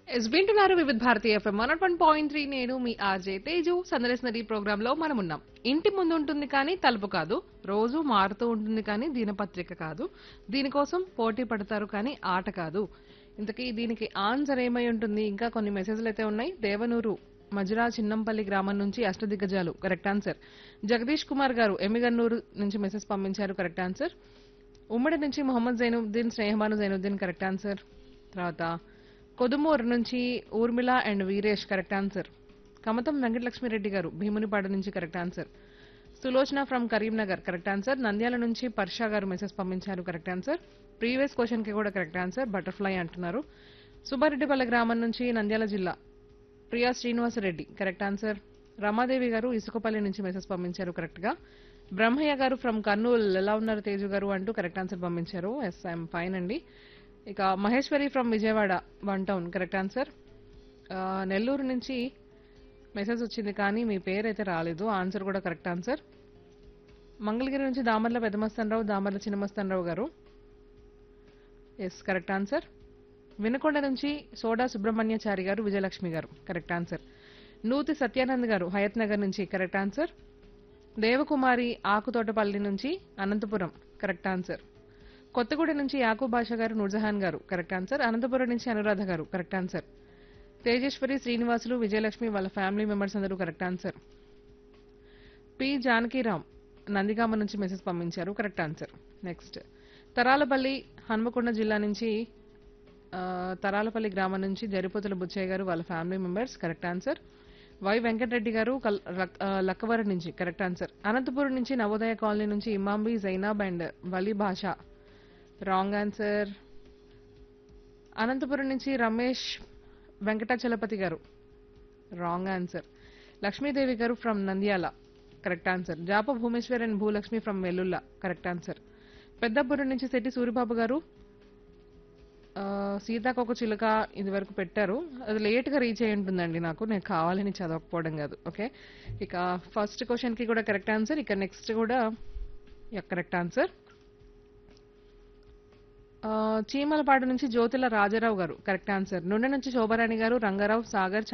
yes వింటున్నారు వివిధ భారతీయ FM one one point three నేను మీ ఆర్జే తేజు సందర్శనరీ ప్రోగ్రామ్ లో మనం ఉన్నాం ఇంటి ముందు ఉంటుంది కానీ తలుపు కాదు రోజు మారుతూ ఉంటుంది కానీ దినపత్రిక కాదు దీనికోసం పోటీ పడతారు కానీ ఆట కాదు ఇంతకీ దీనికి ఆన్సర్ ఏమై ఉంటుంది ఇంకా కొన్ని మెసేజ్లు అయితే ఉన్నాయి దేవనూరు మజురా చిన్నంపల్లి గ్రామం నుంచి అష్టదిగ్గజాలు కరెక్ట్ ఆన్సర్ జగదీష్ కుమార్ గారు ఎమిగన్నూరు నుంచి మెసేజ్ పంపించారు కరెక్ట్ ఆన్సర్ ఉమ్మడి నుంచి మొహమ్మద్ జైనుద్దీన్ స్నేహమాను జైనుద్దీన్ కరెక్ట్ ఆన్సర్ తర్వాత కొదుమూరు నుంచి Urmila and Veeresh correct answer Kamatham Venkatalakshmi Reddy గారు భీమునిపాడు నుంచి correct answer Sulochana from Karimnagar correct answer Nandyal నుంచి పర్షా గారు మెసేజ్ పంపించారు కరెక్ట్ ఆన్సర్ ప్రీవియస్ క్వశ్చన్ కి కూడా కరెక్ట్ ఆన్సర్ బటర్ఫ్లై అంటున్నారు సుబ్బారెడ్డిపల్లె గ్రామం నుంచి నంద్యాల జిల్లా ప్రియా శ్రీనివాసరెడ్డి కరెక్ట్ ఆన్సర్ రమాదేవి గారు ఇసుకపల్లి నుంచి మెసేజ్ పంపించారు కరెక్ట్ గా బ్రహ్మయ్య గారు ఫ్రమ్ కర్నూల్ ఎలా ఉన్నారు తేజు గారు అంటూ కరెక్ట్ ఆన్సర్ పంపించారు ఎస్ ఐఎమ్ ఫైన్ అండి ఇక Maheshwari from Vijayawada one town correct answer Nellore నుంచి మెసేజ్ వచ్చింది కానీ మీ పేరు అయితే రాలేదు ఆన్సర్ కూడా కరెక్ట్ ఆన్సర్ మంగళగిరి నుంచి దామర్ల పెద్దమస్తానరావు దామర్ల చిన్నమస్తానరావు గారు ఎస్ కరెక్ట్ ఆన్సర్ వినకొండ నుంచి సోడా సుబ్రహ్మణ్యచారి గారు విజయలక్ష్మి గారు కరెక్ట్ ఆన్సర్ నూతి సత్యానంద్ గారు హయత్ నగర్ నుంచి కరెక్ట్ ఆన్సర్ దేవకుమారి ఆకుతోటపల్లి నుంచి అనంతపురం కరెక్ట్ ఆన్సర్ కొత్తగూడ నుంచి యాకూబ్ బాషా గారు నూర్జహాన్ గారు కరెక్ట్ ఆన్సర్ అనంతపురం నుంచి అనురాధ గారు కరెక్ట్ ఆన్సర్ తేజేశ్వరి శ్రీనివాసులు విజయలక్ష్మి వాళ్ళ ఫ్యామిలీ మెంబర్స్ అందరూ correct answer P Janakiram Nandigama నుంచి మెసేజ్ పంపించారు correct answer next Taralapalli Hanamkonda జిల్లా నుంచి ఆ, తరాలపల్లి గ్రామం నుంచి జరిపోతుల బుచ్చయ్య గారు వాళ్ళ family members correct answer Y Venkata Reddy గారు కల్- రక్- ఆ, లక్కవరం నుంచి కరెక్ట్ ఆన్సర్ అనంతపురం నుంచి నవోదయ కాలనీ నుంచి ఇమాంబి జైనాబ్ అండ్ వలీ భాష రాంగ్ ఆన్సర్ అనంతపురం నుంచి రమేష్ వెంకటాచలపతి గారు రాంగ్ ఆన్సర్ లక్ష్మీదేవి గారు from Nandyal correct answer Japa Bhumeshwar and Bhulakshmi from Vellulla correct answer Peddapuram నుంచి శెట్టి సూరిబాబు గారు ఆ, సీతాకొక చిలుక ఇది వరకు పెట్టారు అది లేట్ గా రీచ్ అయి ఉంటుందండి నాకు నేను కావాలని చదవకపోవడం కాదు ఓకే ఇక ఫస్ట్ క్వశ్చన్ కి కూడా కరెక్ట్ ఆన్సర్ ఇక నెక్స్ట్ కూడా కరెక్ట్ ఆన్సర్ చీమలపాడు నుంచి జ్యోతిల రాజారావు గారు కరెక్ట్ ఆన్సర్ నుండి నుంచి శోభారాణి గారు రంగారావు సాగర్